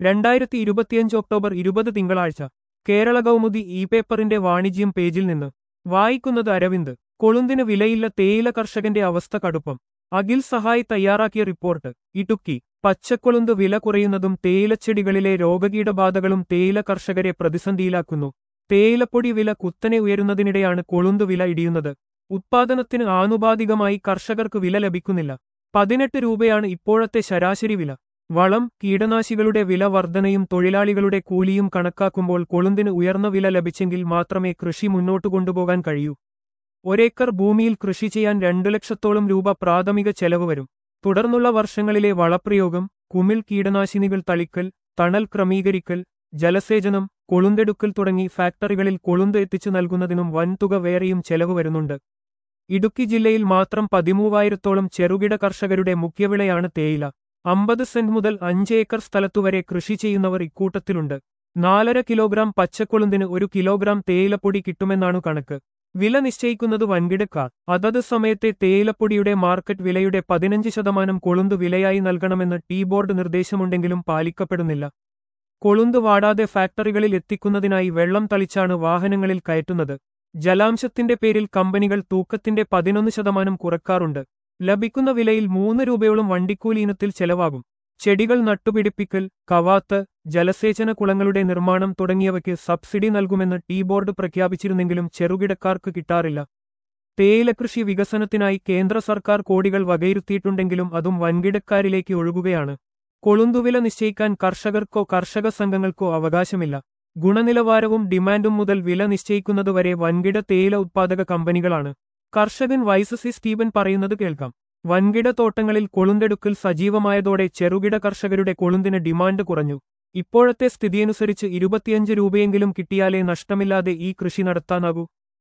രണ്ടായിരത്തി ഇരുപത്തിയഞ്ച് ഒക്ടോബർ ഇരുപത് തിങ്കളാഴ്ച കേരള കൗമുദി ഇ പേപ്പറിന്റെ വാണിജ്യം പേജിൽ നിന്ന് വായിക്കുന്നത് അരവിന്ദ് കൊളുന്തിന് വിലയില്ല തേയില കർഷകന്റെ അവസ്ഥ കടുപ്പം അഖിൽ സഹായ് തയ്യാറാക്കിയ റിപ്പോർട്ട് ഇടുക്കി പച്ചക്കൊളുന്ത് വില കുറയുന്നതും തേയിലച്ചെടികളിലെ രോഗകീടബാധകളും തേയില കർഷകരെ പ്രതിസന്ധിയിലാക്കുന്നു തേയിലപ്പൊടി വില കുത്തനെ ഉയരുന്നതിനിടെയാണ് കൊളുന്ത് വില ഇടിയുന്നത് ഉത്പാദനത്തിന് ആനുപാതികമായി കർഷകർക്ക് വില ലഭിക്കുന്നില്ല പതിനെട്ട് രൂപയാണ് ഇപ്പോഴത്തെ ശരാശരി വില വളം കീടനാശികളുടെ വില വർധനയും തൊഴിലാളികളുടെ കൂലിയും കണക്കാക്കുമ്പോൾ കൊളുന്തിന് ഉയർന്ന വില ലഭിച്ചെങ്കിൽ മാത്രമേ കൃഷി മുന്നോട്ടു കൊണ്ടുപോകാൻ കഴിയൂ ഒരേക്കർ ഭൂമിയിൽ കൃഷി ചെയ്യാൻ രണ്ടു ലക്ഷത്തോളം രൂപ പ്രാഥമിക ചെലവ് വരും തുടർന്നുള്ള വർഷങ്ങളിലെ വളപ്രയോഗം കുമിൾ കീടനാശിനികൾ തളിക്കൽ തണൽ ക്രമീകരിക്കൽ ജലസേചനം കൊളുന്തെടുക്കൽ തുടങ്ങി ഫാക്ടറികളിൽ കൊളുന്ത് എത്തിച്ചു നൽകുന്നതിനും വൻതുക വേറെയും ചെലവ് വരുന്നുണ്ട് ഇടുക്കി ജില്ലയിൽ മാത്രം പതിമൂവായിരത്തോളം ചെറുകിട കർഷകരുടെ മുഖ്യവിളയാണ് തേയില അമ്പത് സെന്റ് മുതൽ അഞ്ച് ഏക്കർ സ്ഥലത്തുവരെ കൃഷി ചെയ്യുന്നവർ ഇക്കൂട്ടത്തിലുണ്ട് നാലര കിലോഗ്രാം പച്ചക്കൊളുന്തിന് ഒരു കിലോഗ്രാം തേയിലപ്പൊടി കിട്ടുമെന്നാണു കണക്ക് വില നിശ്ചയിക്കുന്നത് വൻകിടക്കാർ അതത് സമയത്തെ തേയിലപ്പൊടിയുടെ മാർക്കറ്റ് വിലയുടെ പതിനഞ്ച് ശതമാനം കൊളുന്ത് വിലയായി നൽകണമെന്ന് ടീ ബോർഡ് നിർദ്ദേശമുണ്ടെങ്കിലും പാലിക്കപ്പെടുന്നില്ല കൊളുന്ത് വാടാതെ ഫാക്ടറികളിൽ എത്തിക്കുന്നതിനായി വെള്ളം തളിച്ചാണ് വാഹനങ്ങളിൽ കയറ്റുന്നത് ജലാംശത്തിന്റെ പേരിൽ കമ്പനികൾ തൂക്കത്തിന്റെ പതിനൊന്ന് ശതമാനം കുറക്കാറുണ്ട് ലഭിക്കുന്ന വിലയിൽ മൂന്ന് രൂപയോളം വണ്ടിക്കൂലി ഇനത്തിൽ ചെലവാകും ചെടികൾ നട്ടുപിടിപ്പിക്കൽ കവാത്ത് ജലസേചന കുളങ്ങളുടെ നിർമ്മാണം തുടങ്ങിയവയ്ക്ക് സബ്സിഡി നൽകുമെന്ന് ടീ ബോർഡ് പ്രഖ്യാപിച്ചിരുന്നെങ്കിലും ചെറുകിടക്കാർക്ക് കിട്ടാറില്ല തേയിലകൃഷി വികസനത്തിനായി കേന്ദ്ര സർക്കാർ കോടികൾ വകയിരുത്തിയിട്ടുണ്ടെങ്കിലും അതും വൻകിടക്കാരിലേക്ക് ഒഴുകുകയാണ് കൊളുന്തുവില നിശ്ചയിക്കാൻ കർഷകർക്കോ കർഷക സംഘങ്ങൾക്കോ അവകാശമില്ല ഗുണനിലവാരവും ഡിമാൻഡും മുതൽ വില നിശ്ചയിക്കുന്നതുവരെ വൻകിട തേയില ഉത്പാദക കമ്പനികളാണ് കർഷകൻ വൈസസി സ്റ്റീവൻ പറയുന്നത് കേൾക്കാം വൻകിട തോട്ടങ്ങളിൽ കൊളുന്തെടുക്കൽ സജീവമായതോടെ ചെറുകിട കർഷകരുടെ കൊളുന്തിന് ഡിമാൻഡ് കുറഞ്ഞു ഇപ്പോഴത്തെ സ്ഥിതിയനുസരിച്ച് ഇരുപത്തിയഞ്ച് രൂപയെങ്കിലും കിട്ടിയാലേ നഷ്ടമില്ലാതെ ഈ കൃഷി നടത്താനാകൂ